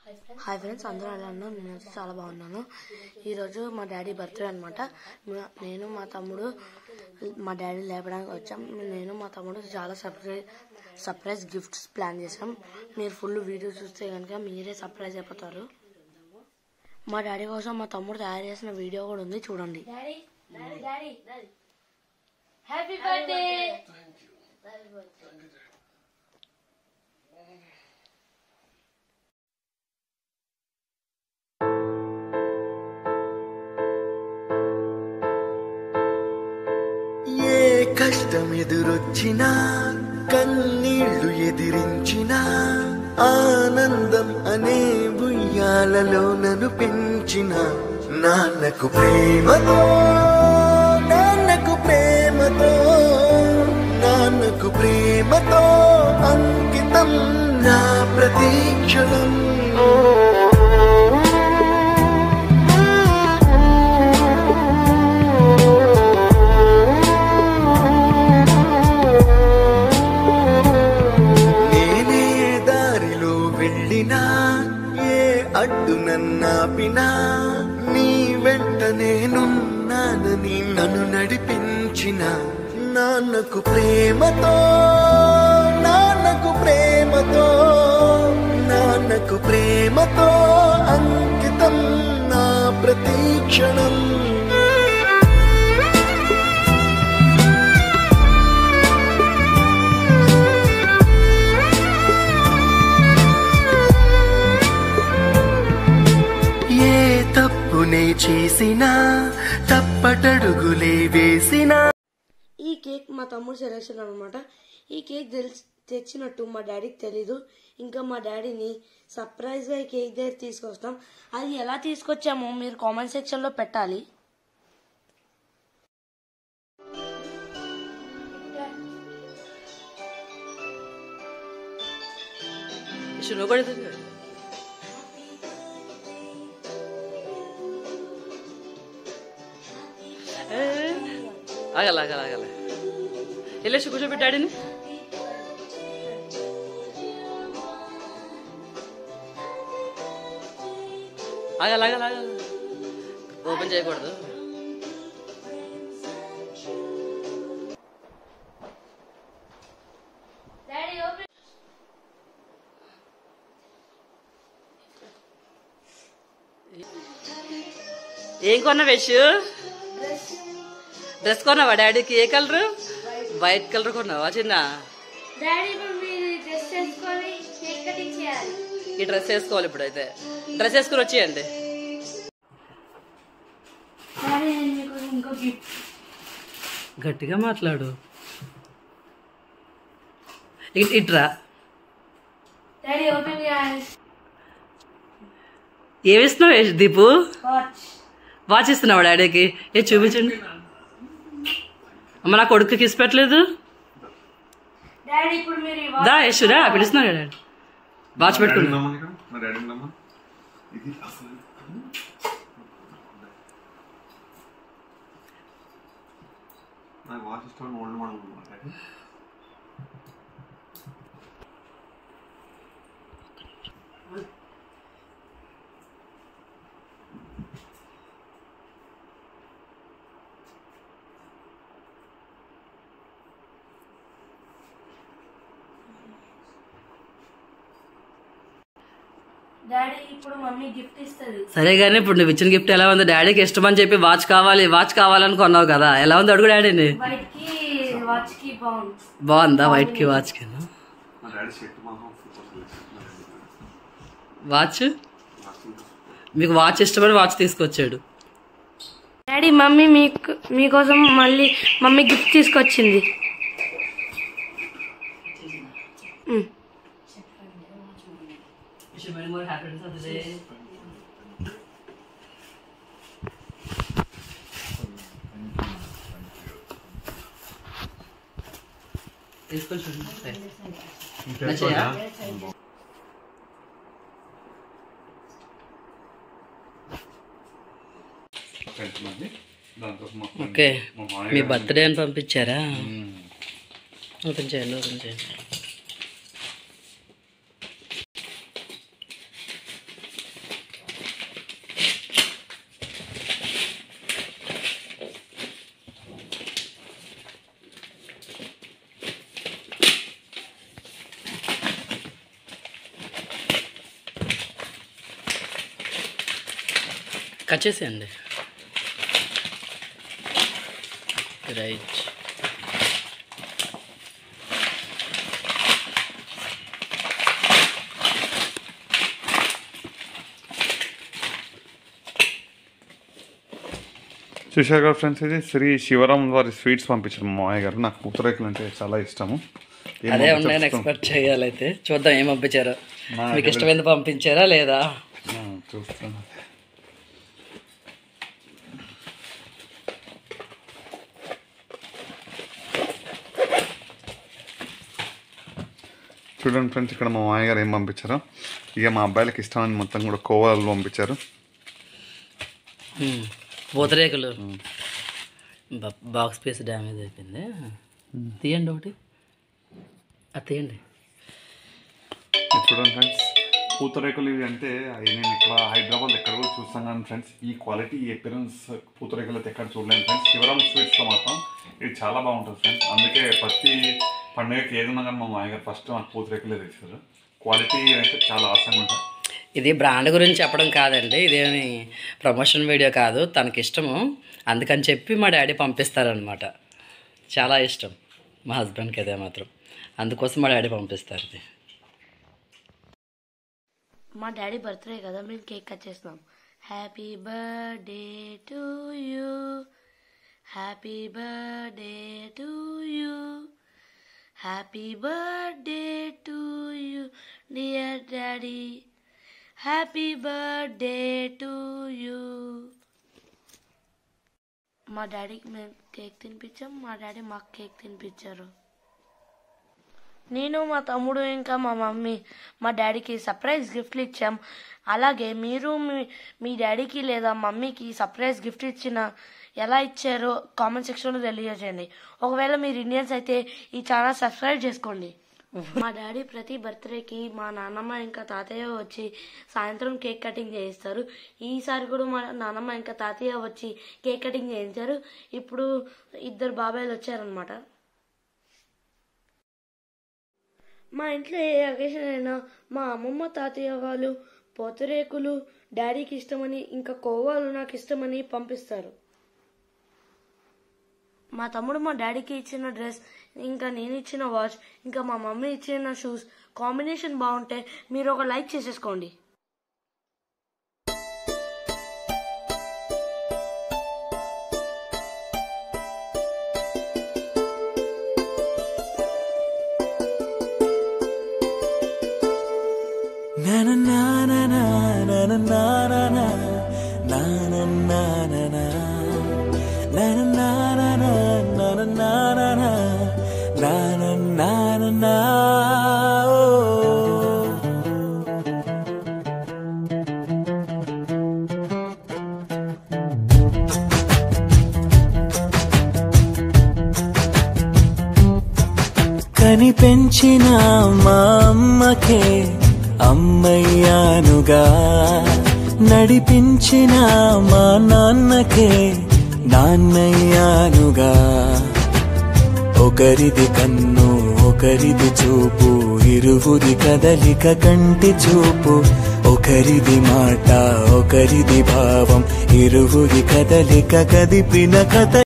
Hi friends అందరూ ఎలా ఉన్నారు నేనైతే చాలా బాగున్నాను ఈరోజు మా డాడీ బర్త్డే అనమాట నేను మా తమ్ముడు మా డాడీ లేపడానికి వచ్చాం నేను మా తమ్ముడు చాలా సర్ప్రైజ్ సర్ప్రైజ్ గిఫ్ట్స్ ప్లాన్ చేసాం మీరు ఫుల్ వీడియో చూస్తే కనుక మీరే సర్ప్రైజ్ అయిపోతారు మా డాడీ కోసం మా తమ్ముడు తయారు చేసిన వీడియో కూడా ఉంది చూడండి daddy daddy daddy daddy happy birthday ఏ కష్టం ఎదురొచ్చినా కన్నీళ్లు ఎదిరించినా ఆనందం అనే ఉయ్యాలలో నన్ను పెంచిన నాన్నకు ప్రేమతో నాన్నకు ప్రేమతో నాన్నకు ప్రేమతో అంకితం నా ప్రతీక్షణం నేనే దారిలో వెళ్ళినా ఏ అడ్డు నన్నాపినా నీ వెంట నేనున్నానని నన్ను నడిపించిన నాన్నకు ప్రేమతో నాన్నకు ప్రేమతో నాన్నకు ప్రేమతో అంకితం నా ప్రతీక్షణం ఏ తప్పునే చేసినా తప్పటడుగులే వేసినా ఈ కేక్ మా తమ్ముడు సెలెక్షన్ అనమాట ఈ కేక్ తెలిసి తెచ్చినట్టు మా డాడీకి తెలీదు ఇంకా మా డాడీని సర్ప్రైజ్గా ఈ కేక్ దగ్గర తీసుకొస్తాం అది ఎలా తీసుకొచ్చామో మీరు కామెంట్ సెక్షన్లో పెట్టాలి నువ్వు కూడా ఎదురు ఆగల ఆగల ఆగల వెళ్ళేసి కూర్చోబెట్టి డాడీని ఆగల ఆగల ఆగల ఓపెన్ చేయకూడదు డాడీ ఓపెన్ ఏం కొన్నా వెష్ డ్రెస్ కొన్నావా డాడీకి ఏ కలర్ వైట్ కలర్ కొన్నావా చిన్న డాడీ ఇప్పుడు మీరు డ్రెస్ వేసుకొని కేక్ కటింగ్ చేయాలి ఈ డ్రెస్ వేసుకోవాలి ఇప్పుడు అయితే డ్రెస్ వేసుకుని వచ్చేయండి డాడీ నేను మీకు ఇంకో గిఫ్ట్ గట్టిగా మాట్లాడు ఇ- ఇట్రా డాడీ ఓపెన్ చేయాలి ఏమిస్తున్నావు యశ్ దీపు వాచ్ వాచ్ ఇస్తున్నావా డాడీకి ఏ చూపించండి అమ్మ నా కొడుకు కిస్ పెట్టలేదు డాడీ ఇప్పుడు మీరు ఈ దా యశురా పిలుస్తున్నాడు డాడీ వాచ్ పెట్టుకున్నా నమ్మని ఇక్కడ? మా డాడీ నమ్మ ఇది అసలు నాకు వాచ్ ఇష్టం ఓల్డ్ మోడల్ అనమాట డాడీ ఇప్పుడు మమ్మీ గిఫ్ట్ ఇస్తుంది సరే కానీ ఇప్పుడు నువ్వు ఇచ్చిన గిఫ్ట్ ఎలా ఉంది డాడీకి ఇష్టం అని చెప్పి వాచ్ కావాలి వాచ్ కావాలని కొన్నావు కదా ఎలా ఉంది అడుగు డాడీని వైట్ కి వాచ్ కి బాగుంది బాగుందా వైట్ కి వాచ్ కి మా డాడీ షర్ట్ మాత్రం సూపర్ సెలెక్షన్ మా డాడీ వాచ్ వాచ్ ఇంకా సూపర్ మీకు వాచ్ ఇష్టమని వాచ్ తీసుకొచ్చాడు డాడీ మమ్మీ మీకు మీకోసం మళ్ళీ మమ్మీ గిఫ్ట్ తీసుకొచ్చింది మ్. తీసుకొని చూడండి ఇంకా నచ్చాయా? మంది దాంట్లో మా friend- ఓకే మా మీ మామయ్య గారు- బర్త్డే అని పంపించారా మ్మ్. ఓపెన్ చేయండి ఓపెన్ చేయండి కట్ చేసేయండి రైట్ చూశారు కదా ఫ్రెండ్స్ ఇది శ్రీ శివరాం వారి స్వీట్స్ పంపించారు మా మామయ్య గారు నాకు పూతరేకులు అంటే చాలా ఇష్టము ఏం అదే పంపించారో ఉన్నాయని చూస్తాం. ఎక్స్పెక్ట్ చేయాలైతే చూద్దాం ఏం పంపించారో నాకు మీకు ఇష్టమైంది పంపించారా లేదా ఆ, చూస్తాను చూడండి ఫ్రెండ్స్ ఇక్కడ మా మామయ్య గారు ఏం పంపించారో ఇక మా అబ్బాయిలకి ఇష్టమని మొత్తం కూడా కోవాలు పంపించారు మ్మ్. పూతరేకులు బా- బాక్స్ పీస్ డ్యామేజ్ అయిపోయింది తీయండి ఒకటి అది తీయండి ఇది చూడండి ఫ్రెండ్స్ పూతరేకులు ఇవి అంటే అవి నేను ఇక్కడ హైదరాబాద్ ఎక్కడ కూడా చూస్తాను కానీ ఫ్రెండ్స్ ఈ క్వాలిటీ ఈ అపిరెన్స్ పూతరేకులు అయితే ఎక్కడ చూడలేను ఫ్రెండ్స్ శివరాం స్వీట్స్లో మాత్రం ఇది చాలా బాగుంటుంది ఫ్రెండ్స్ అందుకే ప్రతి పండుగకి ఏదన్నా కానీ మా మామయ్య ఫస్ట్ నాకు పూతరేకులే తెచ్చారు క్వాలిటీ అయితే చాలా ఆసంగా ఉంటుంది ఇది బ్రాండ్ గురించి చెప్పడం కాదండి ఇదేమి ప్రమోషన్ వీడియో కాదు తనకి ఇష్టము అందుకని చెప్పి మా డాడీ పంపిస్తారనమాట చాలా ఇష్టం మా హస్బెండ్కి అదే మాత్రం అందుకోసం మా డాడీ పంపిస్తారు ఇది మా డాడీ బర్త్డే కదా మేము కేక్ కట్ చేస్తున్నాం happy birthday to you happy birthday to you happy birthday to you dear daddy happy birthday to you మా డాడీకి మేము కేక్ తినిపించాం మా డాడీ మాకు కేక్ తినిపించారు నేను మా తమ్ముడు ఇంకా మా మమ్మీ మా డాడీకి సర్ప్రైజ్ గిఫ్ట్లు ఇచ్చాం అలాగే మీరు మీ మీ డాడీకి లేదా మమ్మీకి సర్ప్రైజ్ గిఫ్ట్ ఇచ్చిన ఎలా ఇచ్చారో కామెంట్ సెక్షన్లో తెలియజేయండి ఒకవేళ మీరు ఇండియన్స్ అయితే ఈ ఛానల్ సబ్స్క్రైబ్ చేసుకోండి మా డాడీ ప్రతి బర్త్డేకి మా నాన్నమ్మ ఇంకా తాతయ్య వచ్చి సాయంత్రం కేక్ కటింగ్ చేయిస్తారు ఈసారి కూడా మా నాన్నమ్మ ఇంకా తాతయ్య వచ్చి కేక్ కటింగ్ చేయించారు ఇప్పుడు ఇద్దరు బాబాయ్లు వచ్చారనమాట మా ఇంట్లో ఏ అకేషన్ అయినా మా అమ్మమ్మ తాతయ్య వాళ్ళు పొతరేకులు డాడీకి ఇష్టమని ఇంకా కోవాలు నాకు ఇష్టమని పంపిస్తారు మా తమ్ముడు మా డాడీకి ఇచ్చిన డ్రెస్ ఇంకా నేను ఇచ్చిన వాచ్ ఇంకా మా మమ్మీ ఇచ్చిన షూస్ కాంబినేషన్ బాగుంటే మీరు ఒక లైక్ చేసేసుకోండి Na na na na na na na na na na na na na na na Na na na na na na na na na na Na na na na na oh. కని పెంచిన మా అమ్మకే అమ్మయ్యానుగా నడిపించిన మా నాన్నకే నాన్నయ్యానుగా ఒకరిది కన్ను ఒకరిది చూపు ఇరువురి కదలిక కంటి చూపు ఒకరిది మాట ఒకరిది భావం ఇరువురి కదలిక కదిపిన కథ